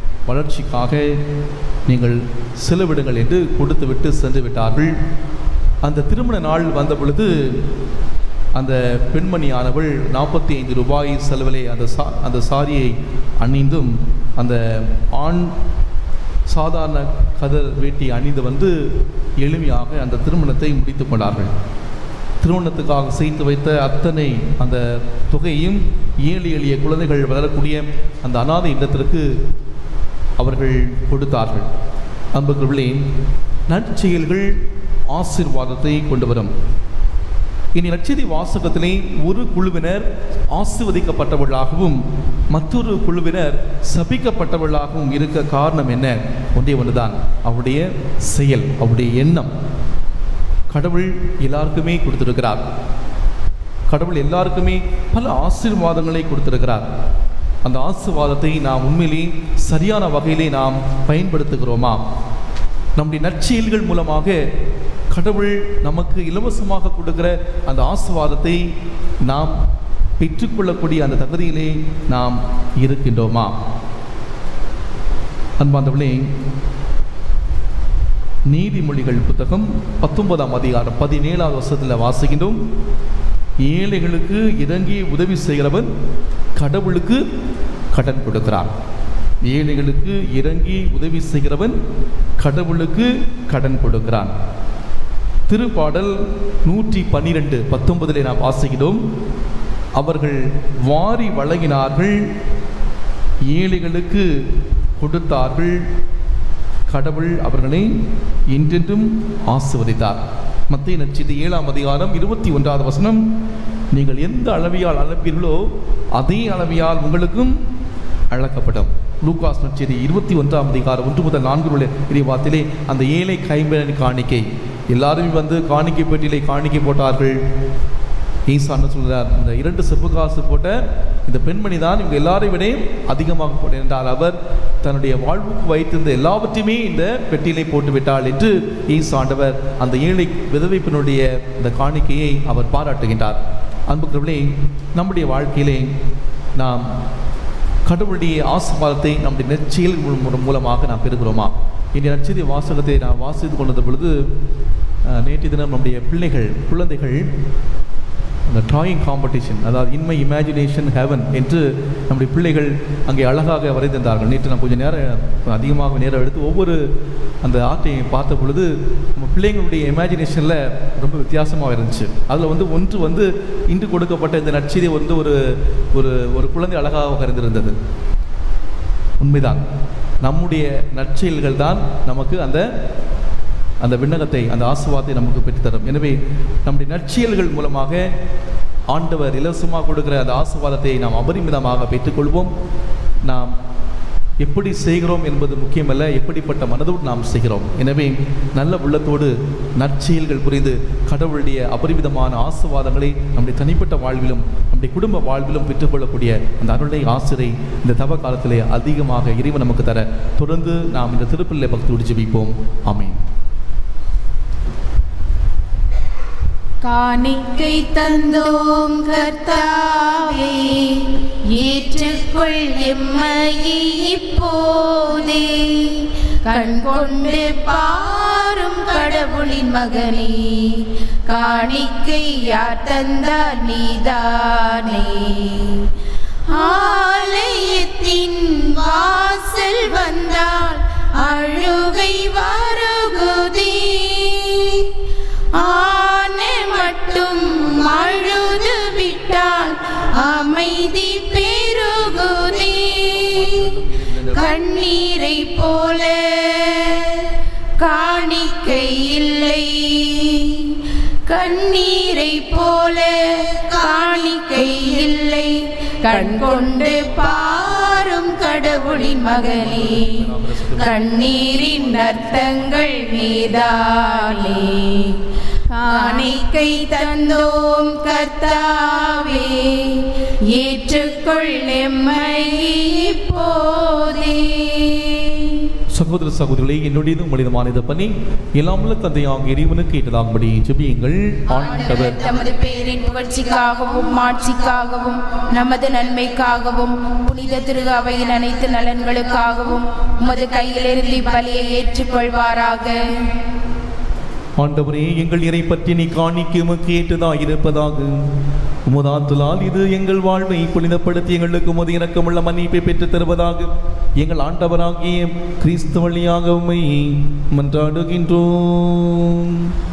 வளர்ச்சிக்காக நீங்கள் செலவிடுங்கள் என்று கொடுத்துவிட்டு சென்று விட்டார்கள் அந்த திருமண நாள் வந்த பொழுது அந்த பெண்மணியானவள் நாற்பத்தி ஐந்து ரூபாய் செலவிலே அந்த சா அந்த சாரியை அணிந்தும் அந்த ஆண் சாதாரண கதர் வேட்டி அணிந்து வந்து எளிமையாக அந்த திருமணத்தை முடித்து கொண்டார்கள் திருமணத்துக்காக சேர்த்து வைத்த அத்தனை அந்த தொகையையும் ஏழு எளிய குழந்தைகள் வளரக்கூடிய அந்த அனாதை இல்லத்திற்கு அவர்கள் கொடுத்தார்கள் அன்புகளே நற்செயல்கள் ஆசீர்வாதத்தை கொண்டு வரும் இனி நற்செய்தி வாசகத்திலே ஒரு குழுவினர் ஆசிர்வதிக்கப்பட்டவர்களாகவும் மற்றொரு குழுவினர் சபிக்கப்பட்டவர்களாகவும் இருக்க காரணம் என்ன ஒன்றே ஒன்றுதான் அவருடைய செயல் அவருடைய எண்ணம் கடவுள் எல்லாருக்குமே கொடுத்திருக்கிறார் கடவுள் எல்லாருக்குமே பல ஆசீர்வாதங்களை கொடுத்திருக்கிறார் அந்த ஆசீர்வாதத்தை நாம் உண்மையிலே சரியான வகையிலே நாம் பயன்படுத்துகிறோமா நம்முடைய நற்செயல்கள் மூலமாக கடவுள் நமக்கு இலவசமாக கொடுக்கிற அந்த ஆசீர்வாதத்தை நாம் பெற்றுக்கொள்ளக்கூடிய அந்த தகுதியிலே நாம் இருக்கின்றோமா அன்பாந்தவளே நீதிமொழிகள் புத்தகம் பத்தொன்பதாம் அதிகாரம் பதினேழாவது வருஷத்தில் வாசிக்கின்றோம் ஏழைகளுக்கு இறங்கி உதவி செய்கிறவன் கடவுளுக்கு கடன் கொடுக்கிறான் ஏழைகளுக்கு இறங்கி உதவி செய்கிறவன் கடவுளுக்கு கடன் கொடுக்கிறான் திருப்பாடல் நூற்றி பன்னிரெண்டு பத்தொன்பதிலே நாம் வாசிக்கிறோம் அவர்கள் வாரி வழங்கினார்கள் ஏழைகளுக்கு கொடுத்தார்கள் கடவுள் அவர்களை என்றென்றும் ஆசிர்வதித்தார் மத்திய நட்சத்திர ஏழாம் அதிகாரம் இருபத்தி ஒன்றாவது வசனம் நீங்கள் எந்த அளவியால் அளப்பீர்களோ அதே அளவியால் உங்களுக்கும் அளக்கப்படும் லூகாஸ் நட்சத்திர இருபத்தி ஒன்றாம் அதிகாரம் ஒன்று முதல் நான்கு உள்ள இறைவாத்திலே அந்த ஏழை கைம்பெறன் காணிக்கை எல்லாருமே வந்து காணிக்கை பெட்டியிலே காணிக்கை போட்டார்கள் ஈசான்னு சொல்கிறார் இந்த இரண்டு செப்பு காசு போட்ட இந்த பெண்மணி தான் இவங்க எல்லாரையும் விட அதிகமாக போட்டேன் என்றால் அவர் தன்னுடைய வாழ்வுக்கு வைத்திருந்த எல்லாவற்றையுமே இந்த பெட்டியிலே போட்டு விட்டாள் என்று ஈசாண்டவர் அந்த ஏழை விதவை பெண்ணுடைய இந்த காணிக்கையை அவர் பாராட்டுகின்றார் அன்புக்கிறவர்களே நம்முடைய வாழ்க்கையிலே நாம் கடவுளுடைய ஆசீர்வாதத்தை நம்முடைய நெற்செயல் மூலம் மூலமாக நாம் பெறுகிறோமா இன்றைய நற்செய்தி வாசகத்தை நான் வாசித்து கொண்டது பொழுது அஹ், நேற்று தினம் நம்முடைய பிள்ளைகள் குழந்தைகள் அந்த ட்ராயிங் காம்படிஷன் அதாவது இன்மை இமேஜினேஷன் ஹெவன் என்று நம்முடைய பிள்ளைகள் அங்கே அழகாக வரைந்திருந்தார்கள் நேற்று நான் கொஞ்சம் நேரம் அதிகமாக நேரம் எடுத்து ஒவ்வொரு அந்த ஆர்ட்டையும் பார்த்த பொழுது நம்ம பிள்ளைங்களுடைய இமேஜினேஷனில் ரொம்ப வித்தியாசமாக இருந்துச்சு அதில் வந்து ஒன்று வந்து இன்று கொடுக்கப்பட்ட இந்த நற்செய்தி வந்து ஒரு ஒரு ஒரு குழந்தை அழகாக வரைந்திருந்தது உண்மைதான் நம்முடைய நற்செயல்கள் தான் நமக்கு அந்த அந்த விண்ணகத்தை அந்த ஆசுவாத்தை நமக்கு பெற்றுத்தரும் எனவே நம்முடைய நற்செயல்கள் மூலமாக ஆண்டவர் இலவசமாக கொடுக்கிற அந்த ஆசுவாதத்தை நாம் அபரிமிதமாக பெற்றுக்கொள்வோம் நாம் எப்படி செய்கிறோம் என்பது முக்கியமல்ல எப்படிப்பட்ட மனதோடு நாம் செய்கிறோம் எனவே நல்ல உள்ளத்தோடு நற்செயல்கள் புரிந்து கடவுளுடைய அபரிமிதமான ஆசுவாதங்களை நம்முடைய தனிப்பட்ட வாழ்விலும் நம்முடைய குடும்ப வாழ்விலும் பெற்றுக்கொள்ளக்கூடிய அந்த அருளை ஆசிரை இந்த தவ காலத்திலே அதிகமாக இறைவன் நமக்கு தர தொடர்ந்து நாம் இந்த திருப்பிள்ளை பக்தியோடு ஜெபிப்போம் ஆமென் காணிக்கை தந்தோம் கர்த்தாவே ஏற்றுக்கொள் எம்மையை இப்போதே கண் கொண்டு பாரும் கடவுளின் மகனே காணிக்கை யார் தந்தார் நீதானே ஆலயத்தின் வாசல் வந்தால் அழுகை வருகுதே ஆனை மட்டும் அழுது விட்டால் அமைதி பெருகுதே கண்ணீரை போல காணிக்கை இல்லை கண்ணீரை போல காணிக்கை இல்லை கண் கொண்டு பாரும் கடவுளின் மகனே கண்ணீரின் அர்த்தங்கள் நீதானே காணிக்கை தந்தோம் கர்த்தாவே ஏற்றுக்கொள் எம்மை இப்போதே சகோதர சகோதரிகளே என்னுடையது உங்களுடையதுமான இந்த பணி எல்லாமுள்ள தந்தையாக இறைவனுக்கு ஏற்றதாகும்படி ஜெபியுங்கள் ஆண்டவர் ஆண்டவர் தமது பேரின் புகழ்ச்சிக்காகவும் மாட்சிக்காகவும் நமது நன்மைக்காகவும் புனித திரு அவையின் அனைத்து நலன்களுக்காகவும் உமது கையிலிருந்து பலியை ஏற்றுக்கொள்வாராக ஆண்டவரே எங்கள் இறை பற்றி நீ காணிக்க உமக்கு ஏற்றதாக இருப்பதாக உமதாத்துலால் இது எங்கள் வாழ்வை புனிதப்படுத்தி எங்களுக்கு உமது இறக்கமுள்ள மன்னிப்பை பெற்றுத் தருவதாக எங்கள் ஆண்டவராகிய கிறிஸ்து வழியாக உம்மை மன்றாடுகின்றோம்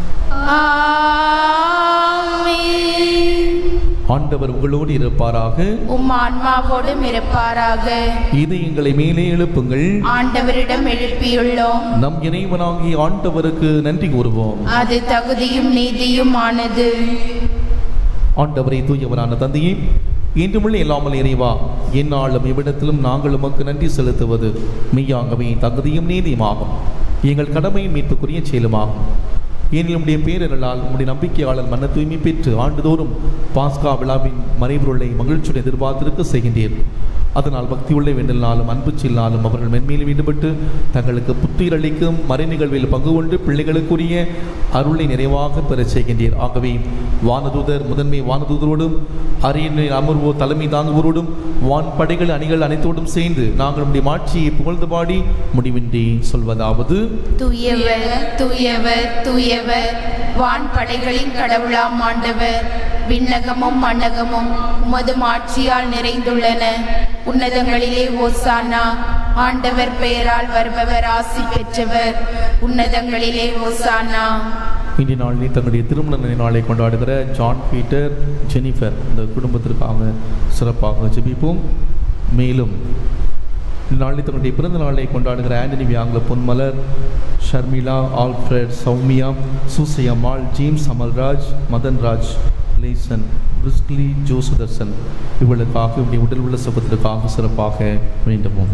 ஆமென். ஆண்டவர் உங்களோடு இருப்பாராக உம் ஆன்மாவோடும் இருப்பாராக இது எங்களை மேலே எழுப்புங்கள் ஆண்டவரிடம் எழுப்பியுள்ளோம் நம் இறைவனாகிய ஆண்டவருக்கு நன்றி கூறுவோம் அது தகுதியும் நீதியும் ஆனது ஆண்டவரை தூயவரான தந்தையே இன்றுமுள்ள இல்லாமல் இறைவா எந்நாளும் இவ்விடத்திலும் நாங்கள் உமக்கு நன்றி செலுத்துவது மெய்யாகவே தகுதியும் நீதியுமாகும் எங்கள் கடமையின் மீட்புக்குரிய செயலுமாகும் ஏனில் உம்முடைய பேரர்களால் உம்முடைய நம்பிக்கையாளர் மன தூய்மை பெற்று ஆண்டுதோறும் பாஸ்கா விழாவின் மறைபொருளை மகிழ்ச்சியுடன் எதிர்பார்த்திருக்க செய்கின்றீர் அதனால் பக்தியுள்ள வேண்டலினாலும் அன்பு செல்லாலும் அவர்கள் மென்மேலும் ஈடுபட்டு தங்களுக்கு புத்துயிர் அளிக்கும் மறை நிகழ்வில் பங்கு கொண்டு பிள்ளைகளுக்குரிய அருளை நிறைவாக பெறச் செய்கின்றீர் ஆகவே வானதூதர் முதன்மை வானதூதரோடும் அரியணை அமர்வோர் தலைமை தாங்குவோரோடும் வான் படைகள் அணிகள் அனைத்தோடும் சேர்ந்து நாங்கள் நம்முடைய மாட்சியை புகழ்ந்து பாடி முடிவின்றி சொல்வதாவது தூயவர் தூயவர் தூயவர் வான் படைகளின் கடவுளாம் ஆண்டவர் விண்ணகமும் மண்ணகமும் உமது மாட்சியால் நிறைந்துள்ளன உன்னதங்களிலே ஓசானா ஆண்டவர் பெயரால் வருபவர் ஆசி பெற்றவர் உன்னதங்களிலே ஓசானா இன்றைய நாளில் தங்களுடைய திருமண நாளை கொண்டாடுகிற ஜான் பீட்டர் ஜெனிஃபர் இந்த குடும்பத்திற்காக சிறப்பாக ஜெபிப்போம் மேலும் இந்த நாளில் தன்னுடைய பிறந்த நாளை கொண்டாடுகிற ஆண்டனி வியாங்குல பொன்மலர் ஷர்மிளா ஆல்ஃப்ரெட் சௌமியா சூசையம்மாள் ஜேம்ஸ் அமல்ராஜ் மதன்ராஜ் லேசன் பிரிஸ்லி ஜோசுதர்சன் இவர்களுக்காக இவருடைய உடல் உள்ள சுகத்திற்காக சிறப்பாக வேண்டுவோம்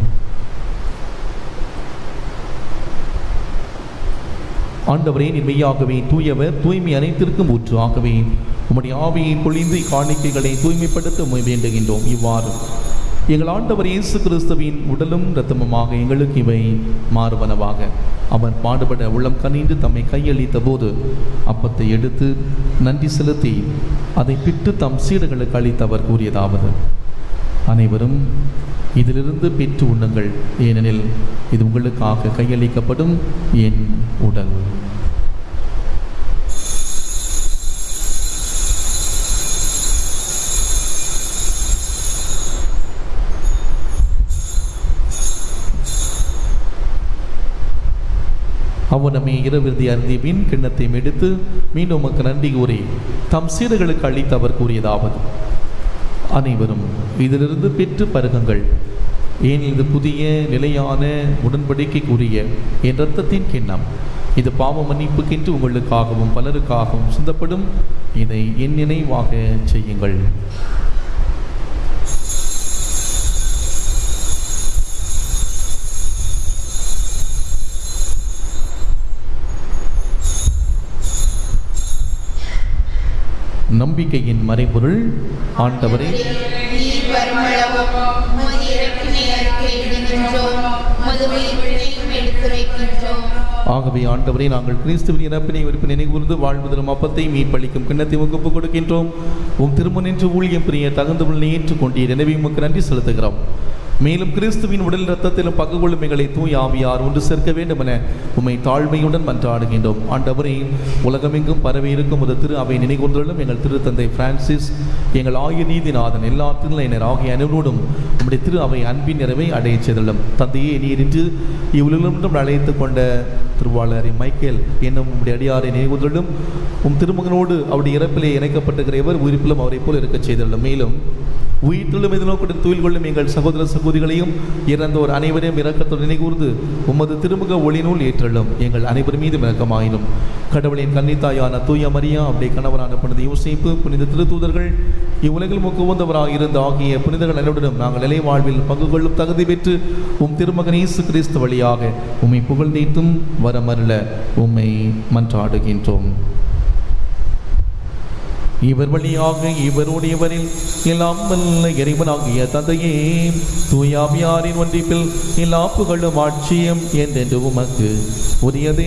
ஆண்டவரே நீர் மெய்யாகவே தூயவர் தூய்மை அனைத்திற்கும் ஊற்று ஆகவே உம்முடைய ஆவியை பொழிந்து காணிக்கைகளை தூய்மைப்படுத்த உம்மை வேண்டுகின்றோம் இவ்வாறு எங்கள் ஆண்டவர் இயேசு கிறிஸ்துவின் உடலும் இரத்தமுமாக எங்களுக்கு இவை மாறுவனவாக அவர் பாடுபட உள்ளம் கனிந்து தம்மை கையளித்த போது அப்பத்தை எடுத்து நன்றி செலுத்தி அதை பிட்டு தம் சீடர்களுக்கு அளித்து அவர் கூறியதாவது அனைவரும் இதிலிருந்து பெற்று உண்ணுங்கள் ஏனெனில் இது உங்களுக்காக கையளிக்கப்படும் என் உடல் அவனமே இரவிருதி அருந்திய மீன் கிண்ணத்தை எடுத்து மீண்டும் உமக்கு நன்றி கூறி தம் சீடர்களுக்கு அளித்து அவர் கூறியதாவது அனைவரும் இதிலிருந்து பெற்று பருகுங்கள் ஏன் இது புதிய நிலையான உடன்படிக்கைக்குரிய என் இரத்தத்தின் கிண்ணம் இது பாவ மன்னிப்புக்கென்று உங்களுக்காகவும் பலருக்காகவும் சிந்தப்படும் இதை என் நினைவாக செய்யுங்கள் நம்பிக்கையின் மறைபொருள் ஆண்டவரே நீர் வருமளவும் உமது இறப்பினை அறிக்கையிடுகின்றோம் உமது உயிர்ப்பினையும் எடுத்துரைக்கின்றோம் ஆகவே ஆண்டவரே நாங்கள் கிறிஸ்துவின் இறப்பினை விருப்ப நினைவுறுந்து வாழ்வதரும் அப்பத்தை மீட்பளிக்கும் கிண்ணத்தை உமக்கு கொடுக்கின்றோம் உம் திருமணின்று ஊழியம் பிரிய தகுந்தவர்களை ஏற்றுக்கொண்டீர் எனவே உமக்கு நன்றி செலுத்துகிறோம் மேலும் கிறிஸ்துவின் உடல் இரத்தத்திலும் பங்கு கொள்ளும் எங்களை தூய் ஆவியார் ஒன்று சேர்க்க வேண்டும் என உம்மை தாழ்மையுடன் மன்றாடுகின்றோம் ஆண்டவரே உலகமெங்கும் பரவி இருக்கும் ஒரு திரு அவை நினைகொன்றிலும் எங்கள் திருத்தந்தை பிரான்சிஸ் எங்கள் ஆகிய நீதிநாதன் எல்லா திருநிலையினர் ஆகிய அனைவரோடும் உம்முடைய திரு அவை அன்பின் நிறைவை அடையச் செய்துள்ளோம் தந்தையே நீர் இன்று இவ்வுலகம் அழைத்து கொண்ட திருவாளரை மைக்கேல் என்னும் உம்முடைய அடியாரை நினைவுதலும் உம் திருமகனோடு அவருடைய இறப்பிலே இணைக்கப்பட்டிருக்கிற எவர் உயிர்ப்பிலும் அவரைப் போல் இருக்கச் செய்துள்ளோம் மேலும் உயிர்த்தெழும் எதிர்நோக்குடன் துயில் கொள்ளும் எங்கள் சகோதர சகோதரிகளையும் இறந்தோர் அனைவரையும் இரக்கத்தோடு நினைகூர்ந்து உமது திருமுக ஒளிநூல் ஏற்றலும் எங்கள் அனைவர் மீதும் இரக்கமாயினும் கடவுளின் கன்னித்தாயான தூய மரியா அப்படியே கணவரான புனித யோசிப்பு புனித திருத்தூதர்கள் இவ்வுலகில் முக்குவந்தவராக இருந்த ஆகிய புனிதர்கள் அனைவருடன் நாங்கள் நிலை வாழ்வில் பங்கு கொள்ளும் தகுதி பெற்று உம் திருமகன் இயேசு கிறிஸ்து வழியாக உம்மை புகழ்ந்தீட்டும் வரமருள உம்மை மன்றாடுகின்றோம் இவர் வழியாக இவருடையவரில் எல்லாம் வல்ல இறைவனாகிய தந்தையே தூயாவியாரின் ஒன்றிப்பில் எல்லா புகழும் ஆட்சியும் என்றென்று உமக்கு உரியதே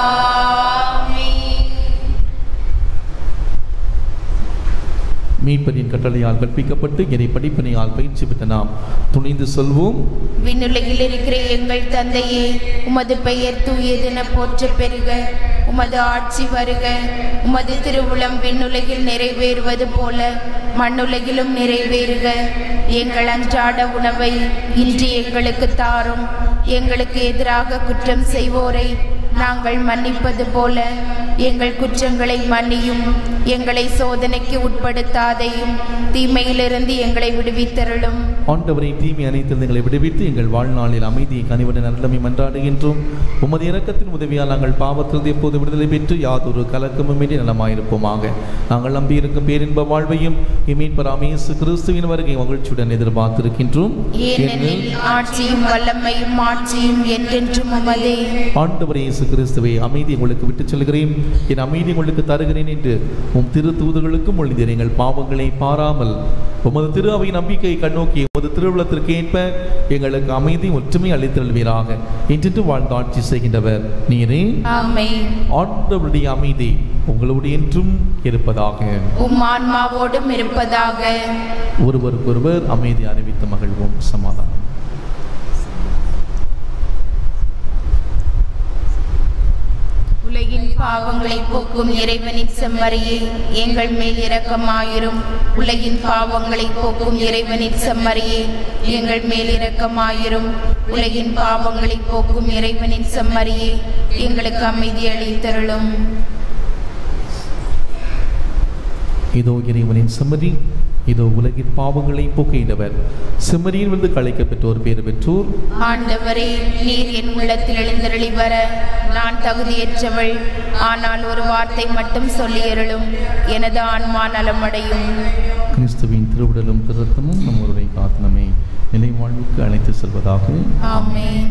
மீட்பர் திருத்தந்தையின் கட்டளையால் கற்பிக்கப்பட்டு இறை படிப்பினையால் பயிற்சி பெற்ற நாம் துணிந்து சொல்வோம் விண்ணுலகில் இருக்கிற எங்கள் தந்தையே உமது பெயர் தூயதென போற்ற பெறுக உமது ஆட்சி வருக உமது திருவுளம் விண்ணுலகில் நிறைவேறுவது போல மண்ணுலகிலும் நிறைவேறுக எங்கள் அன்றாட உணவை இன்று எங்களுக்கு தாரும் எங்களுக்கு எதிராக குற்றம் செய்வோரை நாங்கள் மன்னிப்பது போல எங்கள் குற்றங்களை மன்னியும் எங்களை சோதனைக்கு உட்படுத்தாதையும் தீமையிலிருந்து எங்களை விடுவித்தருளும் ஆண்டவரை தீமை அனைத்து எங்களை விடுவித்து எங்கள் வாழ்நாளில் அமைதியை கனிவுடன் நல்லமை மன்றாடுகின்றோம் உமது இரக்கத்தின் உதவியால் நாங்கள் பாவத்திலிருந்து எப்போது விடுதலை பெற்று யாதொரு கலக்கமுமின்றி நலமாயிருப்போமாக நாங்கள் நம்பியிருக்கும் பேரின்ப வாழ்வையும் இமீன்பராமேசு கிறிஸ்துவின் வருகை மகிழ்ச்சியுடன் எதிர்பார்த்திருக்கின்றோம் ஏனெனில் ஆட்சியும் வல்லமையும் ஆட்சியும் என்றென்றும் உமதே ஆண்டவர் இயேசு கிறிஸ்துவை அமைதி உங்களுக்கு விட்டுச் செல்கிறேன் என் அமைதி உங்களுக்கு தருகிறேன் என்று உம் திரு தூதுகளுக்கும் மொழிந்தீர் எங்கள் பாவங்களை பாராமல் உமது திரு அவை நம்பிக்கையை கண்ணோக்கி உமது திருவிழத்திற்கு ஏற்ப எங்களுக்கு அமைதி ஒற்றுமை அளித்தல்வீராக இன்று வாழ்ந்து ஆட்சி செய்கின்றவர் நீரே ஆமென் ஆண்டவருடைய அமைதி உங்களோடு என்றும் இருப்பதாக உம் ஆன்மாவோடும் இருப்பதாக ஒருவருக்கொருவர் அமைதி அறிவித்து மகிழ்வோம் சமாதானம் உலகின் பாவங்களை போக்கும் இறைவனின் செம்மறியே எங்கள் மேல் இரக்கமாயிரும் உலகின் பாவங்களை போக்கும் இறைவனின் செம்மறியே எங்கள் மேல் இரக்கமாயிரும் உலகின் பாவங்களை போக்கும் இறைவனின் செம்மறியே எங்களுக்கு அமைதி அளித்தருளும் இதோ இறைவனின் செம்மறி இதோ உலகின் பாவங்களை போக்குகின்றவர் செம்மறியில் வந்து கலைக்க பெற்றோர் பேறு பெற்றோர் ஆண்டவரே நீர் என் உள்ளத்தில் எழுந்தருளி வர நான் தகுதியற்றவள் ஆனால் ஒரு வார்த்தை மட்டும் சொல்லியருளும் எனது ஆன்மா நலமடையும் கிறிஸ்துவின் திருவுடலும் திருத்தமும் நம்முடைய காத்தனமே நிலை வாழ்வுக்கு அழைத்து செல்வதாக ஆமென்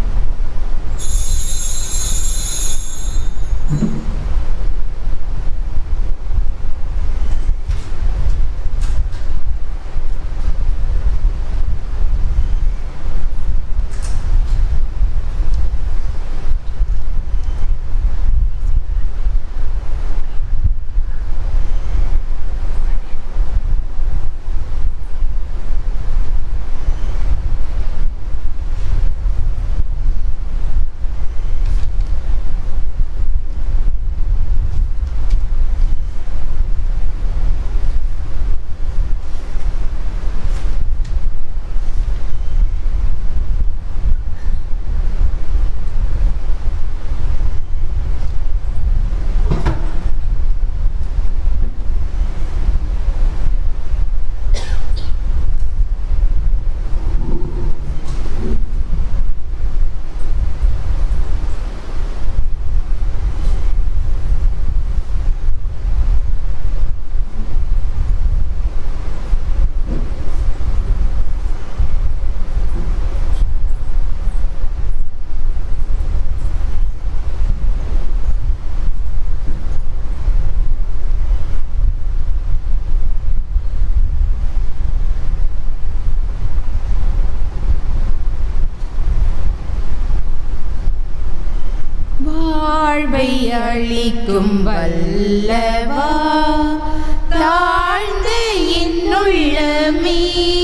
வாழ்வை அளிக்கும் வல்லவா தாழ்ந்த என்னுள்ளமே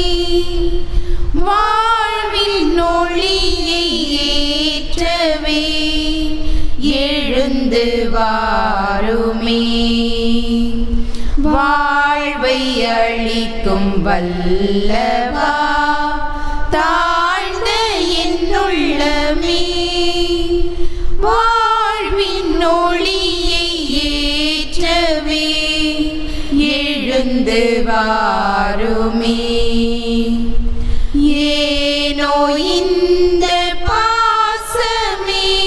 வாழ்வில் நொழியை ஏற்றவே எழுந்து வாருமே வாழ்வை அளிக்கும் வல்லவா தாழ்ந்த என்னுள்ளமே வாழ்வின் ஒளியை ஏற்றவே எழுந்து வாருமே ஏனோ இந்த பாசமே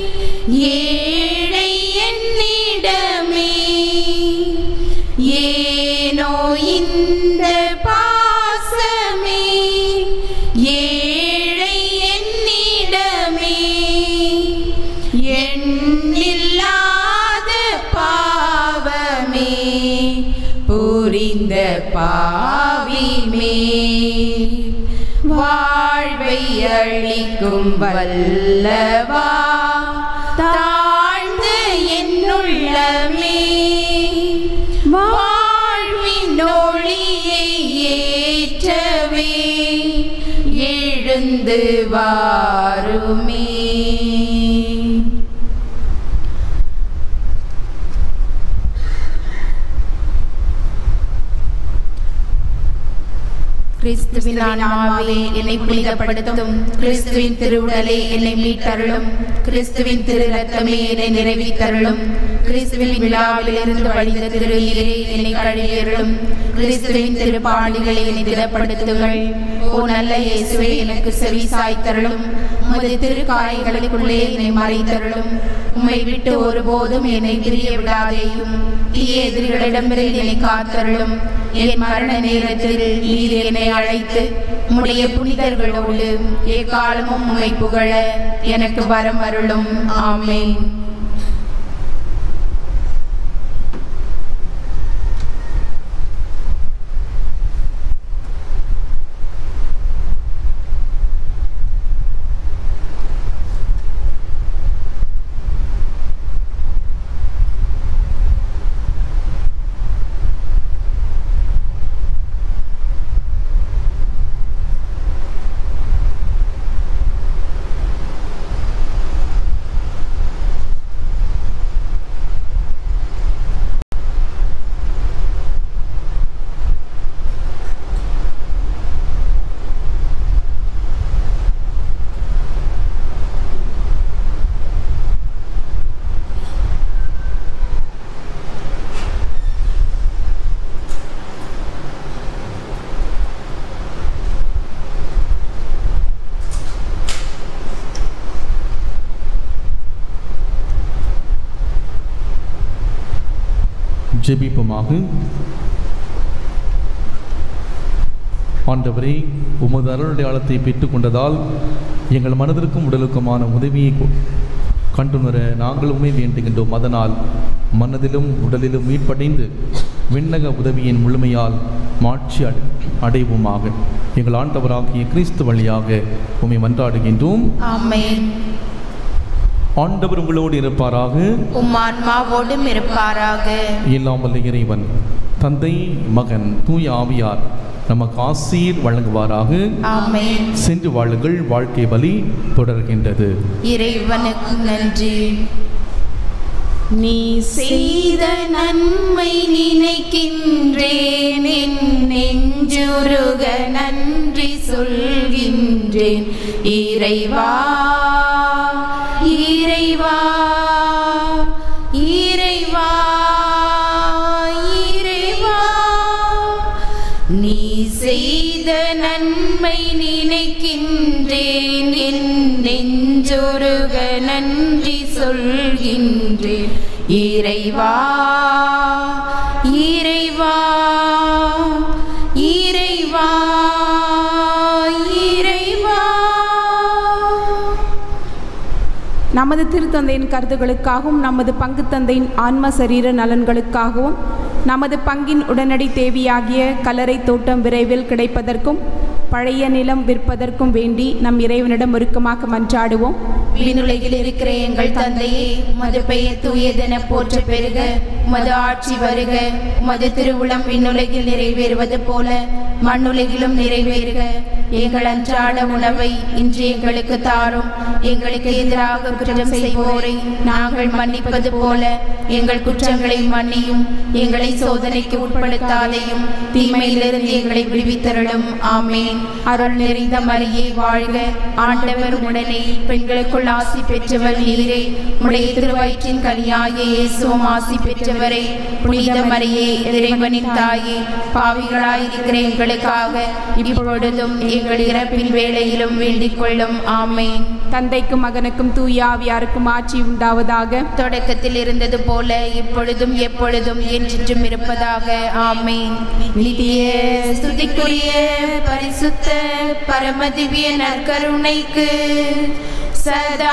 ஏழை என்னிடமே ஏனோ இந்த பாசமே ஏழை என்னிடமே எண்ணில்லாத பாவமே புரிந்த பாவிமே வாழ்வை அளிக்கும் வல்லவா தாழ்ந்த என்னுள்ளமே வாழ்வின் ஒளி விரைந்து வாருமே கிறிஸ்துவின் ஆன்மாவே என்னை புனிதப்படுத்தும் கிறிஸ்துவின் திருவுடலே என்னை மீட்டருளும் கிறிஸ்துவின் திரு ரத்தமே என்னை நிறைவித்தருளும் கிறிஸ்துவின் விழாவில் இருந்து வழிந்த திரு நீரே என்னை கழுவியருளும் கிறிஸ்துவின் திருப்பாடிகளை என்னை திடப்படுத்துங்கள் ஓ நல்ல இயேசுவே எனக்கு செவி சாய்த்தருளும் உமது திருக்காயங்களுக்குள்ளே என்னை மறைத்தருளும் உம்மை விட்டு ஒருபோதும் என்னை பிரிய விடாதேயும் தீய எதிரிகளிடமிருந்து என்னை காத்தருளும் என் மரண நேரத்தில் நீர் என்னை அழைத்து உம்முடைய புனிதர்களோடு எக்காலமும் உம்மை புகழ எனக்கு வரம் அருளும் ஆமென் ஜெபிப்போமாக ஆண்டவரே உமது அருளடையாளத்தை பெற்றுக்கொண்டதால் எங்கள் மனதிற்கும் உடலுக்குமான உதவியை கொ- கண்டுணர நாங்கள் உண்மை வேண்டுகின்றோம் அதனால் மனதிலும் உடலிலும் மீட்படைந்து விண்ணக உதவியின் முழுமையால் மாட்சி அடை அடைவோமாக எங்கள் ஆண்டவராகிய கிறிஸ்து வழியாக உம்மை மன்றாடுகின்றோம் ஆமென் ஆண்டவர் உங்களோடு இருப்பாராக உம் ஆன்மாவோடும் இருப்பாராக எல்லாம் வல்ல இறைவன் தந்தை மகன் தூய ஆவியார் நமக்கு ஆசீர் வழங்குவாராக ஆமென் சென்று வாழுங்கள் வாழ்க்கை வழி தொடர்கின்றது இறைவனுக்கு நன்றி நீ செய்த நன்மை நினைக்கின்றேன் என் நெஞ்சுருக நன்றி சொல்கின்றேன் இறைவா இறைவா இறைவா இறைவா நீ செய்த நன்மை நினைக்கின்றேன் என் நெஞ்சொருக நன்றி சொல்கின்றேன் இறைவா இறைவா இறைவா இறைவா நமது திருத்தந்தையின் கருத்துகளுக்காகவும் நமது பங்கு தந்தையின் ஆன்ம சரீர நலன்களுக்காகவும் நமது பங்கின் உடனடி தேவையாகிய கல்லறை தோட்டம் விரைவில் கிடைப்பதற்கும் பழைய நிலம் விற்பதற்கும் வேண்டி நம் இறைவனிடம் உருக்கமாக மன்றாடுவோம் விண்ணுலகில் இருக்கிற எங்கள் தந்தையே உமது பெயர் தூயதென போற்ற பெருக உமது ஆட்சி வருக உமது திருவுளம் விண்ணுலகில் நிறைவேறுவது போல மண்ணுலகிலும் நிறைவேறுக எங்கள் அன்றாட உணவை இன்று எங்களுக்கு தாரும் எங்களுக்கு எதிராக குற்றம் செய்வோரை நாங்கள் மன்னிப்பது போல எங்கள் குற்றங்களை மன்னியும் எங்களை சோதனைக்கு உட்படுத்தாதையும் தீமையிலிருந்து எங்களை விடுவித்தருளும் ஆமேன் அருள் நிறைந்த மரியே வாழ்க ஆண்டவர் உடனே பெண்களுக்குள் ஆசி பெற்றவர் நீரே உடைய திருவயிற்றின் கனியாகிய இயேசுவும் ஆசி பெற்றவரே புனித மரியே இறைவனின் தாயே பாவிகளாயிருக்கிற எங்களுக்காக இப்பொழுதும் எங்கள் இறப்பின் வேளையிலும் வேண்டிக் கொள்ளும் ஆமேன் தந்தைக்கும் மகனுக்கும் தூய ஆவியாருக்கும் ஆட்சி உண்டாவதாக தொடக்கத்தில் இருந்தது போல இப்பொழுதும் எப்பொழுதும் என்றென்றும் இருப்பதாக ஆமேன் நிதிய ஸ்துதிக்குரிய பரிசுத்த பரமதிவிய நற்கருணைக்கு சதா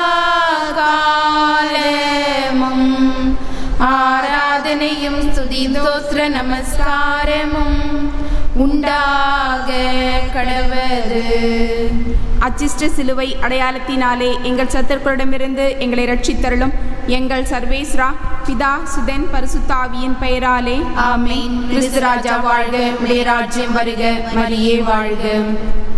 காலமும் ஆராதனையும் ஸ்துதி தோத்திர நமஸ்காரமும் உண்டாக கடவது அச்சிஷ்ட சிலுவை அடையாளத்தினாலே எங்கள் சத்தர்களிடமிருந்து எங்களை ரட்சித்தருளும் எங்கள் சர்வேஸ்ரா பிதா சுதன் பரிசுத்தாவியின் பெயராலே ஆமீன் கிறிஸ்து ராஜா வாழ்க உடைய ராஜ்யம் வருக மரியே வாழ்க